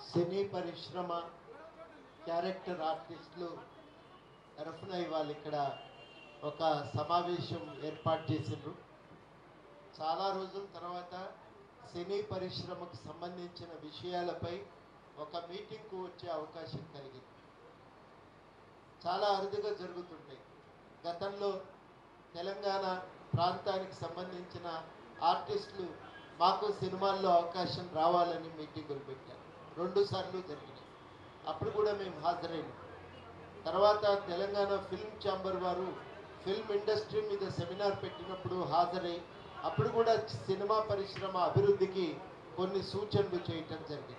సినీ పరిశ్రమ క్యారెక్టర్ ఆర్టిస్టులు తరఫున ఇవాళ ఇక్కడ ఒక సమావేశం ఏర్పాటు చేసిండ్రు చాలా రోజుల తర్వాత సినీ పరిశ్రమకు సంబంధించిన విషయాలపై ఒక మీటింగ్కు వచ్చే అవకాశం కలిగింది చాలా అరుదుగా జరుగుతుంటాయి గతంలో తెలంగాణ ప్రాంతానికి సంబంధించిన ఆర్టిస్టులు మాకు సినిమాల్లో అవకాశం రావాలని మీటింగులు పెట్టారు రెండు సార్లు జరిగినాయి అప్పుడు కూడా మేము హాజరైనాం తర్వాత తెలంగాణ ఫిల్మ్ ఛాంబర్ వారు ఫిల్మ్ ఇండస్ట్రీ మీద సెమినార్ పెట్టినప్పుడు హాజరై అప్పుడు కూడా సినిమా పరిశ్రమ అభివృద్ధికి కొన్ని సూచనలు చేయటం జరిగింది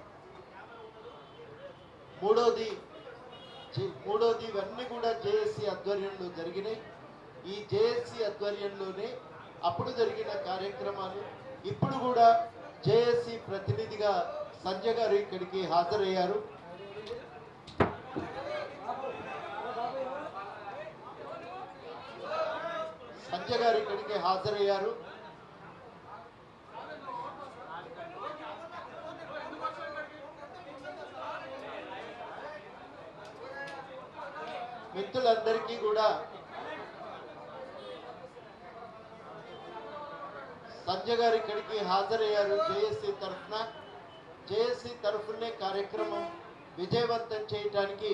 మూడోది జే- మూడోది ఇవన్నీ కూడా జేఏసీ ఆధ్వర్యంలో జరిగినాయి ఈ జేఏసీ ఆధ్వర్యంలోనే అప్పుడు జరిగిన కార్యక్రమాలు ఇప్పుడు కూడా జేఏసీ ప్రతినిధిగా సంజయ్ గారు ఇక్కడికి హాజరయ్యారు సంజయ్ గారు ఇక్కడికి హాజరయ్యారు మిత్రులందరికీ కూడా సంజయ్ గారు ఇక్కడికి హాజరయ్యారు జేఏసీ తరఫున జేఏసీ తరఫునే కార్యక్రమం విజయవంతం చేయటానికి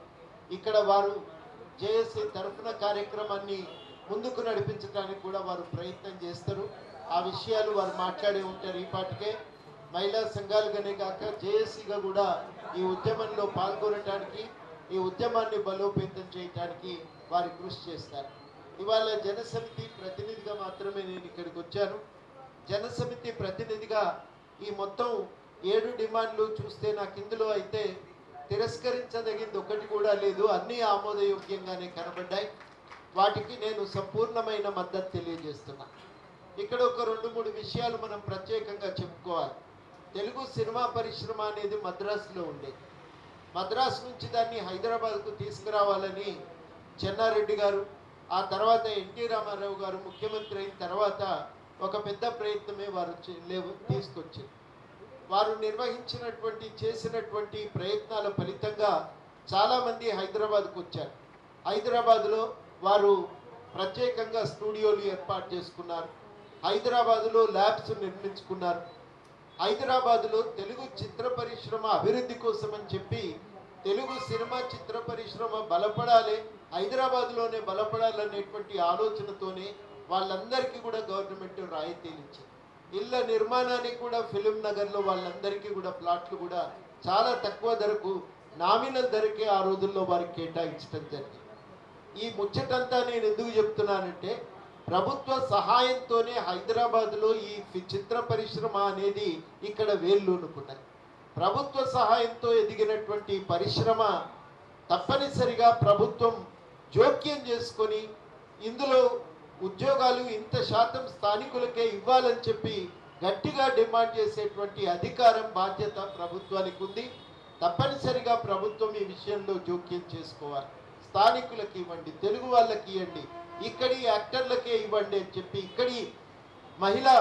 ఇక్కడ వారు జేఏసీ తరఫున కార్యక్రమాన్ని ముందుకు నడిపించడానికి కూడా వారు ప్రయత్నం చేస్తారు ఆ విషయాలు వారు మాట్లాడి ఉంటారు ఈ పాటికే మహిళా సంఘాలుగానే కాక జేఏసీగా కూడా ఈ ఉద్యమంలో పాల్గొనటానికి ఈ ఉద్యమాన్ని బలోపేతం చేయటానికి వారు కృషి చేస్తారు ఇవాళ జనసమితి ప్రతినిధిగా మాత్రమే నేను ఇక్కడికి వచ్చాను జనసమితి ప్రతినిధిగా ఈ మొత్తం ఏడు డిమాండ్లు చూస్తే నాకు ఇందులో అయితే తిరస్కరించదగింది ఒకటి కూడా లేదు అన్నీ ఆమోదయోగ్యంగానే కనబడ్డాయి వాటికి నేను సంపూర్ణమైన మద్దతు తెలియజేస్తున్నా ఇక్కడ ఒక రెండు మూడు విషయాలు మనం ప్రత్యేకంగా చెప్పుకోవాలి తెలుగు సినిమా పరిశ్రమ అనేది మద్రాసులో ఉండేది మద్రాసు నుంచి దాన్ని హైదరాబాద్కు తీసుకురావాలని చెన్నారెడ్డి గారు ఆ తర్వాత ఎన్టీ రామారావు గారు ముఖ్యమంత్రి అయిన తర్వాత ఒక పెద్ద ప్రయత్నమే వారు చే- లేవు తీసుకొచ్చారు వారు నిర్వహించినటువంటి చేసినటువంటి ప్రయత్నాల ఫలితంగా చాలామంది హైదరాబాద్కు వచ్చారు హైదరాబాద్లో వారు ప్రత్యేకంగా స్టూడియోలు ఏర్పాటు చేసుకున్నారు హైదరాబాదులో ల్యాబ్స్ నిర్మించుకున్నారు హైదరాబాదులో తెలుగు చిత్ర పరిశ్రమ అభివృద్ధి కోసం అని చెప్పి తెలుగు సినిమా చిత్ర పరిశ్రమ బలపడాలి హైదరాబాద్లోనే బలపడాలనేటువంటి ఆలోచనతోనే వాళ్ళందరికీ కూడా గవర్నమెంట్ రాయితీలు ఇచ్చింది ఇళ్ళ నిర్మాణానికి కూడా ఫిలిం నగర్లో వాళ్ళందరికీ కూడా ప్లాట్లు కూడా చాలా తక్కువ ధరకు నామినల్ ధరకే ఆ రోజుల్లో వారికి కేటాయించడం జరిగింది ఈ ముచ్చటంతా నేను ఎందుకు చెప్తున్నానంటే ప్రభుత్వ సహాయంతోనే హైదరాబాద్లో ఈ ఫి- చిత్ర పరిశ్రమ అనేది ఇక్కడ వేళ్ళూనుకున్నది ప్రభుత్వ సహాయంతో ఎదిగినటువంటి పరిశ్రమ తప్పనిసరిగా ప్రభుత్వం జోక్యం చేసుకొని ఇందులో ఉద్యోగాలు ఇంత శాతం స్థానికులకే ఇవ్వాలని చెప్పి గట్టిగా డిమాండ్ చేసేటువంటి అధికారం బాధ్యత ప్రభుత్వానికి ఉంది తప్పనిసరిగా ప్రభుత్వం ఈ విషయంలో జోక్యం చేసుకోవాలి స్థానికులకి ఇవ్వండి తెలుగు వాళ్ళకి ఇవ్వండి ఇక్కడి యాక్టర్లకే ఇవ్వండి అని చెప్పి ఇక్కడి మహిళా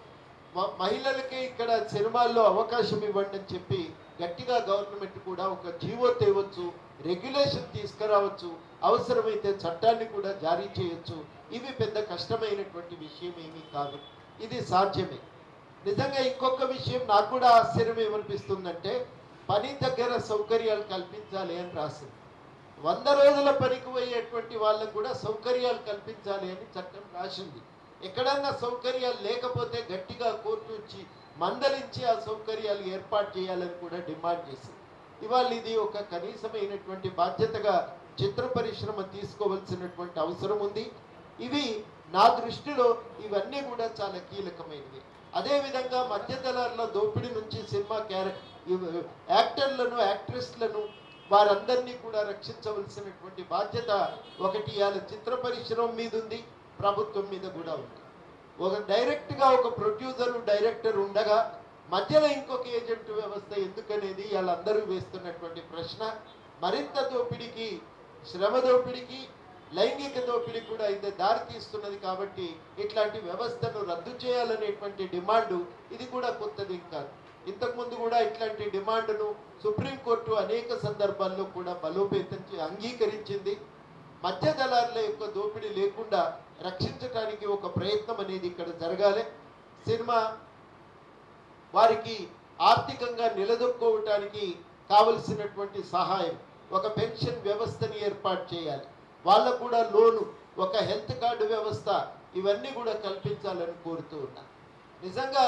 మ- మహిళలకే ఇక్కడ సినిమాల్లో అవకాశం ఇవ్వండి అని చెప్పి గట్టిగా గవర్నమెంట్ కూడా ఒక జీవో తేవచ్చు రెగ్యులేషన్ తీసుకురావచ్చు అవసరమైతే చట్టాన్ని కూడా జారీ చేయొచ్చు ఇవి పెద్ద కష్టమైనటువంటి విషయం ఏమీ కాదు ఇది సాధ్యమే నిజంగా ఇంకొక విషయం నాకు కూడా ఆశ్చర్యం ఏమనిపిస్తుందంటే పని దగ్గర సౌకర్యాలు కల్పించాలి అని రాసింది వంద రోజుల పనికి పోయేటువంటి వాళ్ళకు కూడా సౌకర్యాలు కల్పించాలి అని చట్టం రాసింది ఎక్కడన్నా సౌకర్యాలు లేకపోతే గట్టిగా కోర్టు వచ్చి మందలించి ఆ సౌకర్యాలు ఏర్పాటు చేయాలని కూడా డిమాండ్ చేసింది ఇవాళ ఇది ఒక కనీసమైనటువంటి బాధ్యతగా చిత్ర పరిశ్రమ తీసుకోవాల్సినటువంటి అవసరం ఉంది ఇవి నా దృష్టిలో ఇవన్నీ కూడా చాలా కీలకమైనవి అదేవిధంగా మధ్యతలాల దోపిడీ నుంచి సినిమా క్యారె ఇవ్- యాక్టర్లను యాక్ట్రెస్లను వారందరినీ కూడా రక్షించవలసినటువంటి బాధ్యత ఒకటి ఇవాళ చిత్ర పరిశ్రమ మీద ఉంది ప్రభుత్వం మీద కూడా ఉంది ఒక డైరెక్ట్గా ఒక ప్రొడ్యూసర్ డైరెక్టర్ ఉండగా మధ్యలో ఇంకొక ఏజెంట్ వ్యవస్థ ఎందుకనేది వాళ్ళందరూ వేస్తున్నటువంటి ప్రశ్న మరింత దోపిడీకి శ్రమ దోపిడీకి లైంగిక దోపిడీ కూడా ఇది దారి తీస్తున్నది కాబట్టి ఇట్లాంటి వ్యవస్థను రద్దు చేయాలనేటువంటి డిమాండు ఇది కూడా కొత్తది కాదు ఇంతకుముందు కూడా ఇట్లాంటి డిమాండ్ను సుప్రీంకోర్టు అనేక సందర్భాల్లో కూడా బలోపేతం చే- అంగీకరించింది మధ్య దళారుల యొక్క దోపిడీ లేకుండా రక్షించడానికి ఒక ప్రయత్నం అనేది ఇక్కడ జరగాలి సినిమా వారికి ఆర్థికంగా నిలదొక్కోవటానికి కావలసినటువంటి సహాయం ఒక పెన్షన్ వ్యవస్థని ఏర్పాటు చేయాలి వాళ్ళకు కూడా లోను ఒక హెల్త్ కార్డు వ్యవస్థ ఇవన్నీ కూడా కల్పించాలని కోరుతూ ఉన్నా నిజంగా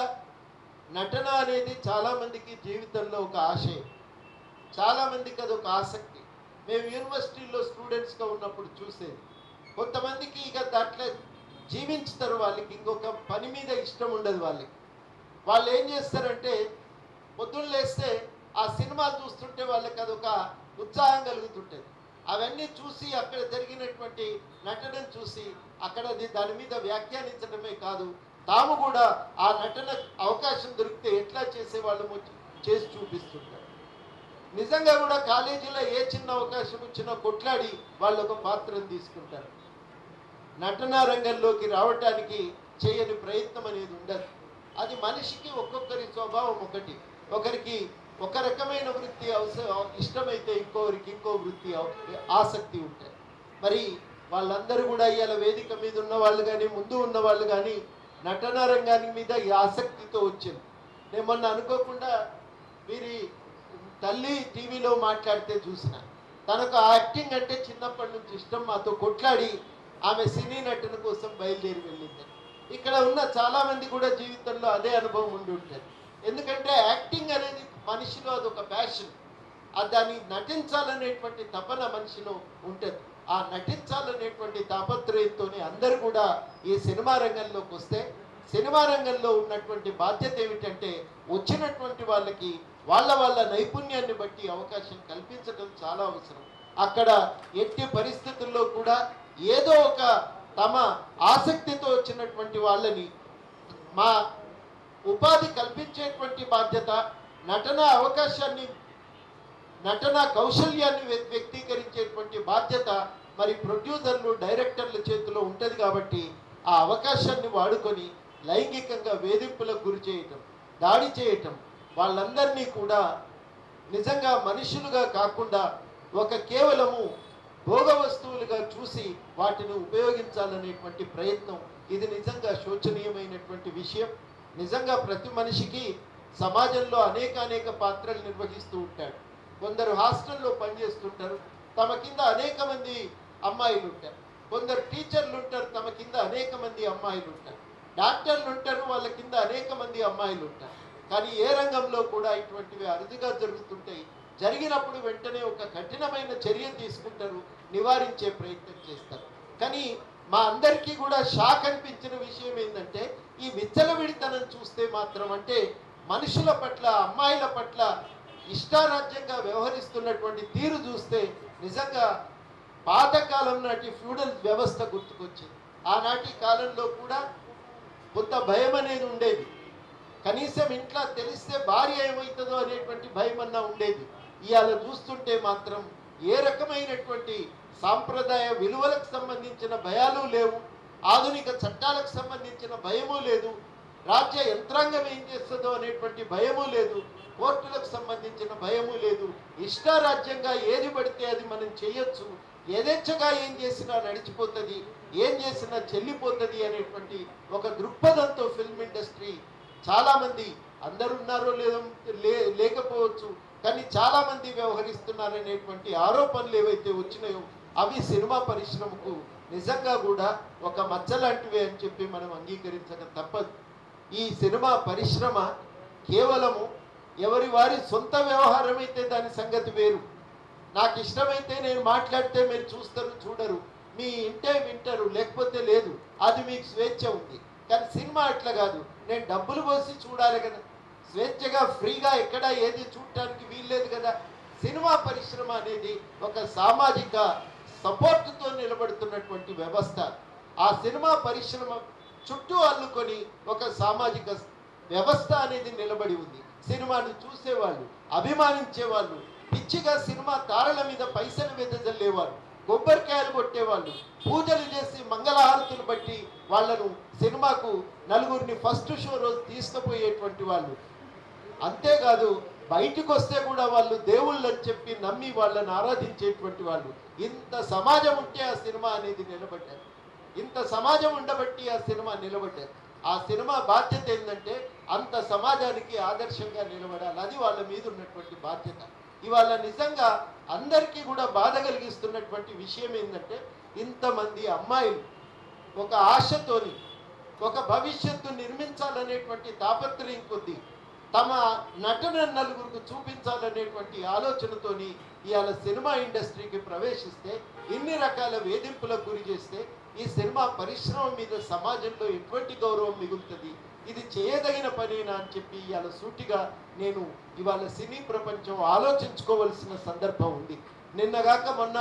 నటన అనేది చాలామందికి జీవితంలో ఒక ఆశయం చాలామందికి అది ఒక ఆసక్తి మేము యూనివర్సిటీలో స్టూడెంట్స్గా ఉన్నప్పుడు చూసేది కొంతమందికి ఇక దాంట్లో జీవించుతారు వాళ్ళకి ఇంకొక పని మీద ఇష్టం ఉండదు వాళ్ళకి వాళ్ళు ఏం చేస్తారంటే పొద్దున్న లేస్తే ఆ సినిమా చూస్తుంటే వాళ్ళకి అదొక ఉత్సాహం కలుగుతుంటుంది అవన్నీ చూసి అక్కడ జరిగినటువంటి నటనను చూసి అక్కడ అది దాని మీద వ్యాఖ్యానించడమే కాదు తాము కూడా ఆ నటన అవకాశం దొరికితే ఎట్లా చేసేవాళ్ళము చేసి చూపిస్తుంటారు నిజంగా కూడా కాలేజీలో ఏ చిన్న అవకాశం వచ్చినా కొట్లాడి వాళ్ళు ఒక పాత్రను తీసుకుంటారు నటనా రంగంలోకి రావటానికి చేయని ప్రయత్నం అనేది ఉండదు అది మనిషికి ఒక్కొక్కరి స్వభావం ఒకటి ఒకరికి ఒక రకమైన వృత్తి అవసరం ఇష్టమైతే ఇంకొకరికి ఇంకో వృత్తి అవ- ఆసక్తి ఉంటాయి మరి వాళ్ళందరూ కూడా ఇవాళ వేదిక మీద ఉన్న వాళ్ళు కానీ ముందు ఉన్న వాళ్ళు కానీ నటనా రంగాని మీద ఈ ఆసక్తితో వచ్చింది నేను మొన్న అనుకోకుండా వీరి తల్లి టీవీలో మాట్లాడితే చూసిన తనకు ఆ యాక్టింగ్ అంటే చిన్నప్పటి నుంచి ఇష్టం మాతో కొట్లాడి ఆమె సినీ నటన కోసం బయలుదేరి వెళ్ళింది ఇక్కడ ఉన్న చాలా మంది కూడా జీవితంలో అదే అనుభవం ఉండి ఉంటుంది ఎందుకంటే యాక్టింగ్ అనేది మనిషిలో అదొక ప్యాషన్ ఆ దాన్ని నటించాలనేటువంటి తపన మనిషిలో ఉంటుంది ఆ నటించాలనేటువంటి తాపత్రయంతోనే అందరూ కూడా ఈ సినిమా రంగంలోకి వస్తే సినిమా రంగంలో ఉన్నటువంటి బాధ్యత ఏమిటంటే వచ్చినటువంటి వాళ్ళకి వాళ్ళ వాళ్ళ నైపుణ్యాన్ని బట్టి అవకాశం కల్పించడం చాలా అవసరం అక్కడ ఎట్టి పరిస్థితుల్లో కూడా ఏదో ఒక తమ ఆసక్తితో వచ్చినటువంటి వాళ్ళని మా ఉపాధి కల్పించేటువంటి బాధ్యత నటన అవకాశాన్ని నటన కౌశల్యాన్ని వ్య- వ్యక్తీకరించేటువంటి బాధ్యత మరి ప్రొడ్యూసర్లు డైరెక్టర్ల చేతిలో ఉంటుంది కాబట్టి ఆ అవకాశాన్ని వాడుకొని లైంగికంగా వేధింపులకు గురి చేయటం దాడి చేయటం వాళ్ళందరినీ కూడా నిజంగా మనుషులుగా కాకుండా ఒక కేవలము భోగ వస్తువులుగా చూసి వాటిని ఉపయోగించాలనేటువంటి ప్రయత్నం ఇది నిజంగా శోచనీయమైనటువంటి విషయం నిజంగా ప్రతి మనిషికి సమాజంలో అనేక అనేక పాత్రలు నిర్వహిస్తూ ఉంటాడు కొందరు హాస్టల్లో పనిచేస్తుంటారు తమ కింద అనేక మంది అమ్మాయిలు ఉంటారు కొందరు టీచర్లు ఉంటారు తమ కింద అనేక మంది అమ్మాయిలు ఉంటారు డాక్టర్లు ఉంటారు వాళ్ళ కింద అనేక మంది అమ్మాయిలు ఉంటారు కానీ ఏ రంగంలో కూడా ఇటువంటివి అరుదుగా జరుగుతుంటాయి జరిగినప్పుడు వెంటనే ఒక కఠినమైన చర్య తీసుకుంటారు నివారించే ప్రయత్నం చేస్తారు కానీ మా అందరికీ కూడా షాక్ అనిపించిన విషయం ఏంటంటే ఈ విచ్చలవిడితనం చూస్తే మాత్రం అంటే మనుషుల పట్ల అమ్మాయిల పట్ల ఇష్టారాజ్యంగా వ్యవహరిస్తున్నటువంటి తీరు చూస్తే నిజంగా పాతకాలం నాటి ఫ్యూడల్ వ్యవస్థ గుర్తుకొచ్చింది ఆనాటి కాలంలో కూడా కొంత భయం అనేది ఉండేది కనీసం ఇంట్లో తెలిస్తే భార్య ఏమవుతుందో అనేటువంటి భయం అన్నా ఉండేది ఇవాళ చూస్తుంటే మాత్రం ఏ రకమైనటువంటి సాంప్రదాయ విలువలకు సంబంధించిన భయాలు లేవు ఆధునిక చట్టాలకు సంబంధించిన భయము లేదు రాజ్య యంత్రాంగం ఏం చేస్తుందో అనేటువంటి భయము లేదు కోర్టులకు సంబంధించిన భయము లేదు ఇష్టారాజ్యంగా ఏది పడితే అది మనం చేయొచ్చు యథేచ్ఛగా ఏం చేసినా నడిచిపోతుంది ఏం చేసినా చెల్లిపోతుంది అనేటువంటి ఒక దృక్పథంతో ఫిల్మ్ ఇండస్ట్రీ చాలా మంది అందరు ఉన్నారో లేదో లే లేకపోవచ్చు కానీ చాలా మంది వ్యవహరిస్తున్నారనేటువంటి ఆరోపణలు ఏవైతే వచ్చినాయో అవి సినిమా పరిశ్రమకు నిజంగా కూడా ఒక మచ్చ లాంటివే అని చెప్పి మనం అంగీకరించక తప్పదు ఈ సినిమా పరిశ్రమ కేవలము ఎవరి వారి సొంత వ్యవహారం అయితే దాని సంగతి వేరు నాకు ఇష్టమైతే నేను మాట్లాడితే మీరు చూస్తారు చూడరు మీ ఇంటే వింటారు లేకపోతే లేదు అది మీకు స్వేచ్ఛ ఉంది కానీ సినిమా అట్లా కాదు నేను డబ్బులు పోసి చూడాలి కదా స్వేచ్ఛగా ఫ్రీగా ఎక్కడ ఏది చూడటానికి వీల్లేదు కదా సినిమా పరిశ్రమ అనేది ఒక సామాజిక సపోర్టుతో నిలబడుతున్నటువంటి వ్యవస్థ ఆ సినిమా పరిశ్రమ చుట్టూ అల్లుకొని ఒక సామాజిక వ్యవస్థ అనేది నిలబడి ఉంది సినిమాను చూసేవాళ్ళు అభిమానించేవాళ్ళు పిచ్చిగా సినిమా తారల మీద పైసలు వెదజల్లేవారు కొబ్బరికాయలు కొట్టేవాళ్ళు పూజలు చేసి మంగళహారతులు బట్టి వాళ్ళను సినిమాకు నలుగురిని ఫస్ట్ షో రోజు తీసుకుపోయేటువంటి వాళ్ళు అంతేకాదు బయటికి వస్తే కూడా వాళ్ళు దేవుళ్ళు అని చెప్పి నమ్మి వాళ్ళని ఆరాధించేటువంటి వాళ్ళు ఇంత సమాజం ఉంటే ఆ సినిమా అనేది నిలబడ్డారు ఇంత సమాజం ఉండబట్టి ఆ సినిమా నిలబడ్డారు ఆ సినిమా బాధ్యత ఏంటంటే అంత సమాజానికి ఆదర్శంగా నిలబడాలి అది వాళ్ళ మీద ఉన్నటువంటి బాధ్యత ఇవాళ నిజంగా అందరికీ కూడా బాధ కలిగిస్తున్నటువంటి విషయం ఏంటంటే ఇంతమంది అమ్మాయిలు ఒక ఆశతోని ఒక భవిష్యత్తు నిర్మించాలనేటువంటి తాపత్రయం కొద్దీ తమ నటన నలుగురికి చూపించాలనేటువంటి ఆలోచనతోని ఇవాళ సినిమా ఇండస్ట్రీకి ప్రవేశిస్తే ఇన్ని రకాల వేధింపులకు గురి చేస్తే ఈ సినిమా పరిశ్రమ మీద సమాజంలో ఎటువంటి గౌరవం మిగులుతుంది ఇది చేయదగిన పనేనా అని చెప్పి ఇవాళ సూటిగా నేను ఇవాళ సినీ ప్రపంచం ఆలోచించుకోవలసిన సందర్భం ఉంది నిన్నగాక మొన్న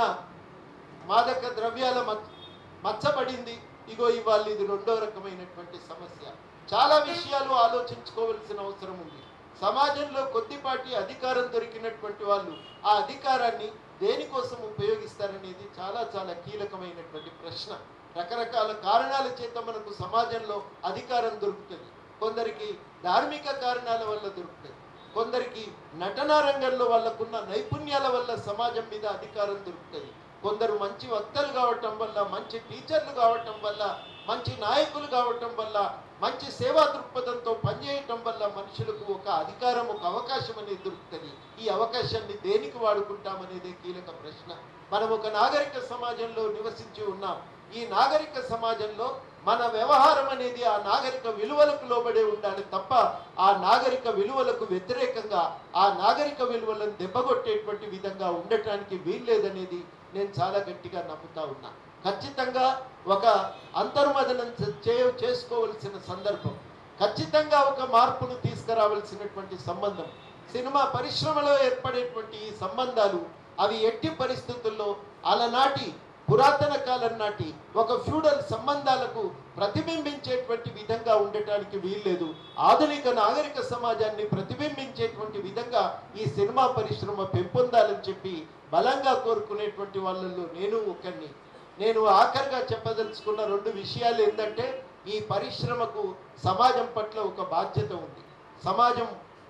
మాదక ద్రవ్యాల మచ్ మచ్చబడింది ఇగో ఇవాళ ఇది రెండో రకమైనటువంటి సమస్య చాలా విషయాలు ఆలోచించుకోవలసిన అవసరం ఉంది సమాజంలో కొద్దిపాటి అధికారం దొరికినటువంటి వాళ్ళు ఆ అధికారాన్ని దేనికోసం ఉపయోగిస్తారనేది చాలా చాలా కీలకమైనటువంటి ప్రశ్న రకరకాల కారణాల చేత మనకు సమాజంలో అధికారం దొరుకుతుంది కొందరికి ధార్మిక కారణాల వల్ల దొరుకుతుంది కొందరికి నటనా రంగంలో వాళ్ళకున్న నైపుణ్యాల వల్ల సమాజం మీద అధికారం దొరుకుతుంది కొందరు మంచి వక్తలు కావటం వల్ల మంచి టీచర్లు కావటం వల్ల మంచి నాయకులు కావటం వల్ల మంచి సేవా దృక్పథంతో పనిచేయటం వల్ల మనుషులకు ఒక అధికారం ఒక అవకాశం అనేది దొరుకుతుంది ఈ అవకాశాన్ని దేనికి వాడుకుంటామనేదే కీలక ప్రశ్న మనం ఒక నాగరిక సమాజంలో నివసించి ఉన్నాం ఈ నాగరిక సమాజంలో మన వ్యవహారం అనేది ఆ నాగరిక విలువలకు లోబడే ఉండాలి తప్ప ఆ నాగరిక విలువలకు వ్యతిరేకంగా ఆ నాగరిక విలువలను దెబ్బగొట్టేటువంటి విధంగా ఉండటానికి వీల్లేదనేది నేను చాలా గట్టిగా నమ్ముతా ఉన్నా ఖచ్చితంగా ఒక అంతర్మదనం చే చేసుకోవలసిన సందర్భం ఖచ్చితంగా ఒక మార్పును తీసుకురావాల్సినటువంటి సంబంధం సినిమా పరిశ్రమలో ఏర్పడేటువంటి ఈ సంబంధాలు అవి ఎట్టి పరిస్థితుల్లో అలనాటి పురాతన కాలం నాటి ఒక ఫ్యూడల్ సంబంధాలకు ప్రతిబింబించేటువంటి విధంగా ఉండటానికి వీల్లేదు ఆధునిక నాగరిక సమాజాన్ని ప్రతిబింబించేటువంటి విధంగా ఈ సినిమా పరిశ్రమ పెంపొందాలని చెప్పి బలంగా కోరుకునేటువంటి వాళ్ళల్లో నేను ఒకరిని నేను ఆఖరిగా చెప్పదలుచుకున్న రెండు విషయాలు ఏంటంటే ఈ పరిశ్రమకు సమాజం పట్ల ఒక బాధ్యత ఉంది సమాజం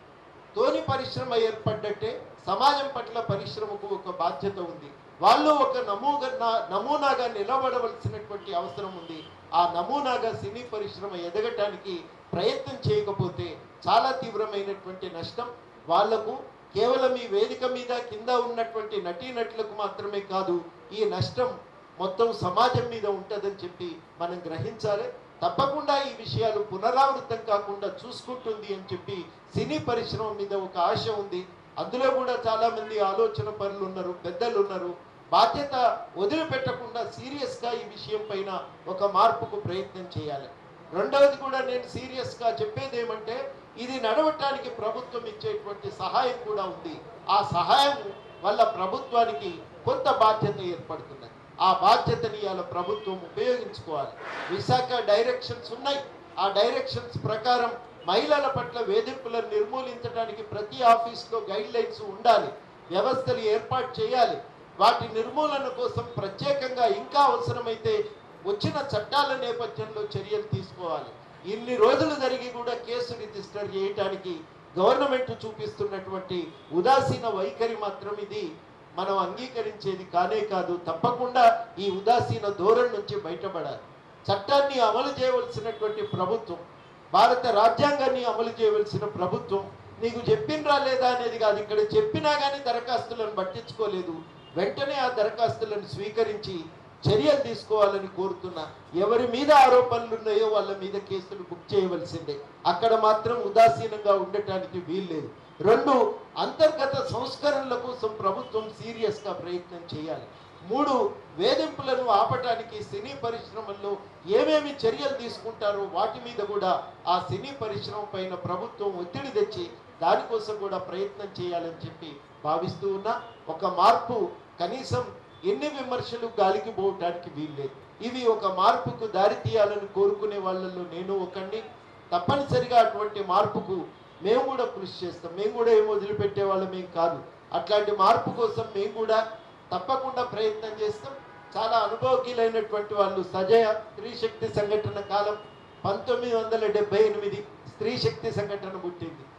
తోని పరిశ్రమ ఏర్పడ్డట్టే సమాజం పట్ల పరిశ్రమకు ఒక బాధ్యత ఉంది వాళ్ళు ఒక నమూగా నమూనాగా నిలబడవలసినటువంటి అవసరం ఉంది ఆ నమూనాగా సినీ పరిశ్రమ ఎదగటానికి ప్రయత్నం చేయకపోతే చాలా తీవ్రమైనటువంటి నష్టం వాళ్లకు కేవలం ఈ వేదిక మీద కింద ఉన్నటువంటి నటీనటులకు మాత్రమే కాదు ఈ నష్టం మొత్తం సమాజం మీద ఉంటుందని చెప్పి మనం గ్రహించాలి తప్పకుండా ఈ విషయాలు పునరావృతం కాకుండా చూసుకుంటుంది అని చెప్పి సినీ పరిశ్రమ మీద ఒక ఆశ ఉంది అందులో కూడా చాలా మంది ఆలోచన పనులు ఉన్నారు పెద్దలు ఉన్నారు బాధ్యత వదిలిపెట్టకుండా సీరియస్గా ఈ విషయం పైన ఒక మార్పుకు ప్రయత్నం చేయాలి రెండవది కూడా నేను సీరియస్గా చెప్పేది ఏమంటే ఇది నడవటానికి ప్రభుత్వం ఇచ్చేటువంటి సహాయం కూడా ఉంది ఆ సహాయం వల్ల ప్రభుత్వానికి కొంత బాధ్యత ఏర్పడుతున్నది ఆ బాధ్యతని ఇవాళ ప్రభుత్వం ఉపయోగించుకోవాలి విశాఖ డైరెక్షన్స్ ఉన్నాయి ఆ డైరెక్షన్స్ ప్రకారం మహిళల పట్ల వేధింపులను నిర్మూలించడానికి ప్రతి ఆఫీస్లో గైడ్ లైన్స్ ఉండాలి వ్యవస్థలు ఏర్పాటు చేయాలి వాటి నిర్మూలన కోసం ప్రత్యేకంగా ఇంకా అవసరమైతే వచ్చిన చట్టాల నేపథ్యంలో చర్యలు తీసుకోవాలి ఇన్ని రోజులు జరిగి కూడా కేసు రిజిస్టర్ చేయటానికి గవర్నమెంట్ చూపిస్తున్నటువంటి ఉదాసీన వైఖరి మాత్రం ఇది మనం అంగీకరించేది కానే కాదు తప్పకుండా ఈ ఉదాసీన ధోరణి నుంచి బయటపడాలి చట్టాన్ని అమలు చేయవలసినటువంటి ప్రభుత్వం భారత రాజ్యాంగాన్ని అమలు చేయవలసిన ప్రభుత్వం నీకు చెప్పిండ్రా లేదా అనేది కాదు ఇక్కడ చెప్పినా కానీ దరఖాస్తులను పట్టించుకోలేదు వెంటనే ఆ దరఖాస్తులను స్వీకరించి చర్యలు తీసుకోవాలని కోరుతున్నా ఎవరి మీద ఆరోపణలు ఉన్నాయో వాళ్ళ మీద కేసులు బుక్ చేయవలసిందే అక్కడ మాత్రం ఉదాసీనంగా ఉండటానికి వీల్లేదు రెండు అంతర్గత సంస్కరణల కోసం ప్రభుత్వం సీరియస్గా ప్రయత్నం చేయాలి మూడు వేధింపులను ఆపటానికి సినీ పరిశ్రమల్లో ఏమేమి చర్యలు తీసుకుంటారో వాటి మీద కూడా ఆ సినీ పరిశ్రమ పైన ప్రభుత్వం ఒత్తిడి తెచ్చి దానికోసం కూడా ప్రయత్నం చేయాలని చెప్పి భావిస్తూ ఉన్నా ఒక మార్పు కనీసం ఎన్ని విమర్శలు గాలికి పోవటానికి వీల్లేదు ఇవి ఒక మార్పుకు దారి తీయాలని కోరుకునే వాళ్ళల్లో నేను ఒకడిని తప్పనిసరిగా అటువంటి మార్పుకు మేము కూడా కృషి చేస్తాం మేము కూడా ఏం వదిలిపెట్టే వాళ్ళమేం కాదు అట్లాంటి మార్పు కోసం మేము కూడా తప్పకుండా ప్రయత్నం చేస్తాం చాలా అనుభవకీలైనటువంటి వాళ్ళు సజయ స్త్రీ శక్తి సంఘటన కాలం పంతొమ్మిది వందల డెబ్బై ఎనిమిది స్త్రీ శక్తి సంఘటన పుట్టింది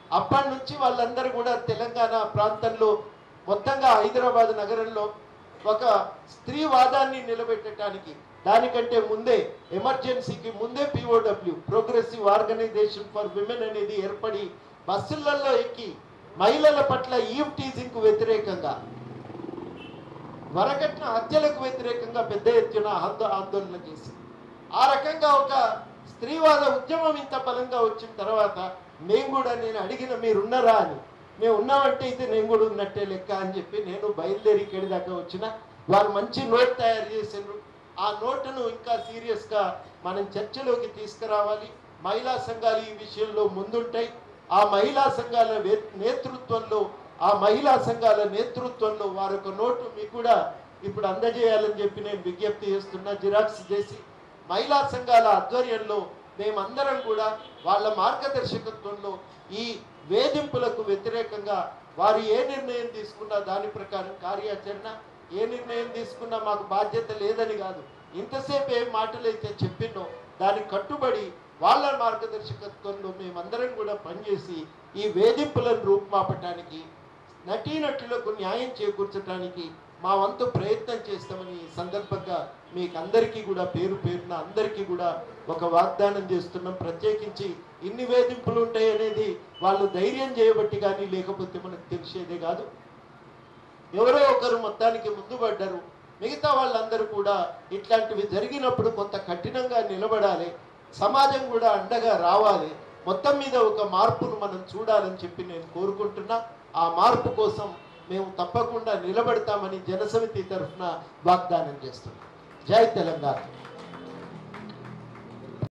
అప్పటి నుంచి వాళ్ళందరూ కూడా తెలంగాణ ప్రాంతంలో మొత్తంగా హైదరాబాద్ నగరంలో ఒక స్త్రీవాదాన్ని నిలబెట్టడానికి దానికంటే ముందే ఎమర్జెన్సీకి ముందే P O W progressive organisation for women అనేది ఏర్పడి బస్సులలో ఎక్కి మహిళల పట్ల ఈవ్ టీజింగ్ కు వ్యతిరేకంగా వరకట్న హత్యలకు వ్యతిరేకంగా పెద్ద ఎత్తున ఆందో- ఆందోళన చేసింది ఆ రకంగా ఒక స్త్రీవాద ఉద్యమం ఇంత బలంగా వచ్చిన తర్వాత మేము కూడా నేను అడిగిన మీరున్నారా అని మేము ఉన్నామంటే అయితే నేను కూడా ఉన్నట్టే లెక్క అని చెప్పి నేను బయలుదేరి ఇక్కడి దాకా వచ్చిన వారు మంచి నోట్ తయారు చేసిండ్రు ఆ నోటును ఇంకా సీరియస్గా మనం చర్చలోకి తీసుకురావాలి మహిళా సంఘాలు ఈ విషయంలో ముందుంటాయి ఆ మహిళా సంఘాల వే- నేతృత్వంలో ఆ మహిళా సంఘాల నేతృత్వంలో వారి ఒక నోటు మీకు కూడా ఇప్పుడు అందజేయాలని చెప్పి నేను విజ్ఞప్తి చేస్తున్నా జిరాక్స్ చేసి మహిళా సంఘాల ఆధ్వర్యంలో మేమందరం కూడా వాళ్ళ మార్గదర్శకత్వంలో ఈ వేధింపులకు వ్యతిరేకంగా వారు ఏ నిర్ణయం తీసుకున్నా దాని ప్రకారం కార్యాచరణ ఏ నిర్ణయం తీసుకున్నా మాకు బాధ్యత లేదని కాదు ఇంతసేపు ఏం మాటలైతే చెప్పినో దానికి కట్టుబడి వాళ్ళ మార్గదర్శకత్వంలో మేమందరం కూడా పనిచేసి ఈ వేధింపులను రూపుమాపటానికి నటీనటులకు న్యాయం చేకూర్చడానికి మా వంతు ప్రయత్నం చేస్తామని ఈ సందర్భంగా మీకు అందరికీ కూడా పేరు పేరున అందరికీ కూడా ఒక వాగ్దానం చేస్తున్నాం ప్రత్యేకించి ఇన్ని వేధింపులు ఉంటాయి అనేది వాళ్ళు ధైర్యం చేయబట్టి కానీ లేకపోతే మనకు తెలిసేదే కాదు ఎవరో ఒకరు మొత్తానికి ముందు పడ్డారు మిగతా వాళ్ళందరూ కూడా ఇట్లాంటివి జరిగినప్పుడు కొంత కఠినంగా నిలబడాలి సమాజం కూడా అండగా రావాలి మొత్తం మీద ఒక మార్పును మనం చూడాలని చెప్పి నేను కోరుకుంటున్నా ఆ మార్పు కోసం మేము తప్పకుండా నిలబడతామని జనసమితి తరఫున వాగ్దానం చేస్తున్నాం జై తెలంగాణ